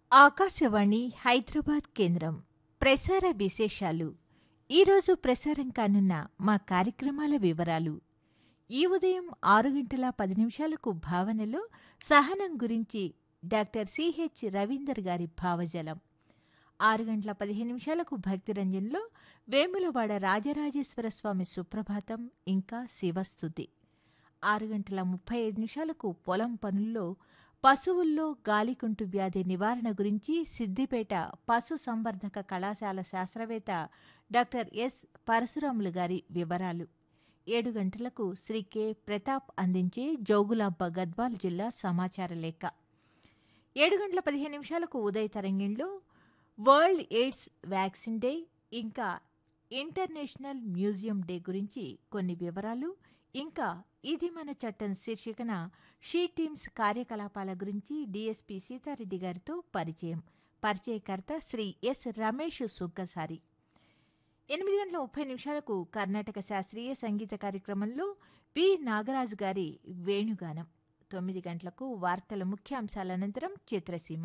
ఆకాశవాణి హైదరాబాద్ కేంద్రం ప్రసార విశేషాలు ఈరోజు ప్రసారం కానున్న మా కార్యక్రమాల వివరాలు ఈ ఉదయం ఆరు గంటల పది నిమిషాలకు భావనలో సహనం గురించి డాక్టర్ సిహెచ్ రవీందర్ గారి భావజలం ఆరు గంటల పదిహేను నిమిషాలకు భక్తిరంజన్లో వేములవాడ రాజరాజేశ్వర స్వామి సుప్రభాతం ఇంకా శివస్థుతి ఆరు గంటల ముప్పై ఐదు నిమిషాలకు పొలం పనుల్లో పశువుల్లో గాలికుంటు వ్యాధి నివారణ గురించి సిద్దిపేట పశు సంవర్ధక కళాశాల శాస్త్రవేత్త డాక్టర్ ఎస్ పరశురాములు గారి వివరాలు ఏడు గంటలకు శ్రీ కె ప్రతాప్ అందించే జోగులాంబ గద్వాల్ జిల్లా సమాచార లేఖ ఏడు గంటల పదిహేను నిమిషాలకు ఉదయ తరంగిణిలో వరల్డ్ ఎయిడ్స్ వ్యాక్సిన్ డే ఇంకా ఇంటర్నేషనల్ మ్యూజియం డే గురించి కొన్ని వివరాలు ఇంకా ఇది మన చట్టం శీర్షికన షీ టీమ్స్ కార్యకలాపాల గురించి డీఎస్పీ సీతారెడ్డి గారితో పరిచయం పరిచయకర్త శ్రీ ఎస్ రమేష్ సుగ్గసారి ఎనిమిది గంటల ముప్పై నిమిషాలకు కర్ణాటక శాస్త్రీయ సంగీత కార్యక్రమంలో పి నాగరాజు గారి వేణుగానం తొమ్మిది గంటలకు వార్తల ముఖ్యాంశాల అనంతరం చిత్రసీమ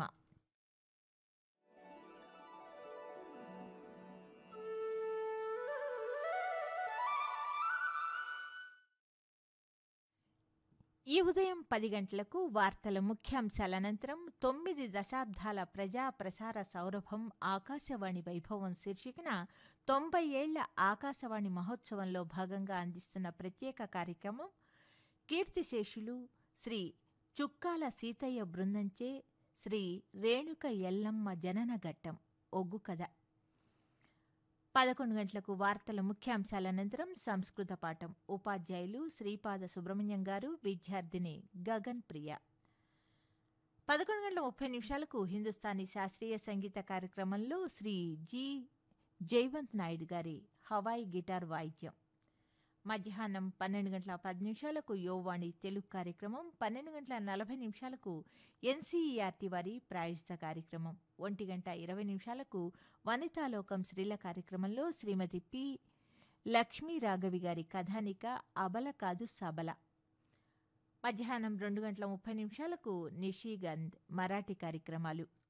ఈ ఉదయం పది గంటలకు వార్తల ముఖ్యాంశాల అనంతరం తొమ్మిది దశాబ్దాల ప్రజా ప్రసార సౌరభం ఆకాశవాణి వైభవం శీర్షికన తొంభై ఏళ్ల ఆకాశవాణి మహోత్సవంలో భాగంగా అందిస్తున్న ప్రత్యేక కార్యక్రమం కీర్తిశేషులు శ్రీ చుక్కాల సీతయ్య బృందంచే శ్రీ రేణుక ఎల్లమ్మ జనన ఘట్టం ఒగ్గు కథ పదకొండు గంటలకు వార్తల ముఖ్యాంశాల అనంతరం సంస్కృత పాఠం ఉపాధ్యాయులు శ్రీపాద సుబ్రహ్మణ్యం గారు విద్యార్థిని గగన్ ప్రియ పదకొండు గంటల ముప్పై నిమిషాలకు హిందుస్థానీ శాస్త్రీయ సంగీత కార్యక్రమంలో శ్రీ జి జైవంత్ నాయుడు గారి హవాయి గిటార్ వాయిద్యం మధ్యాహ్నం పన్నెండు గంటల పది నిమిషాలకు యోవాణి తెలుగు కార్యక్రమం పన్నెండు గంటల నలభై నిమిషాలకు ఎన్సీఈఆర్టీ వారి ప్రాయోజిత కార్యక్రమం ఒంటి గంట ఇరవై నిమిషాలకు వనితాలోకం స్త్రీల కార్యక్రమంలో శ్రీమతి పి లక్ష్మీ రాఘవి గారి కథానిక అబల కాదు సబల మధ్యాహ్నం రెండు గంటల ముప్పై నిమిషాలకు నిషిగంధ్ మరాఠీ కార్యక్రమాలు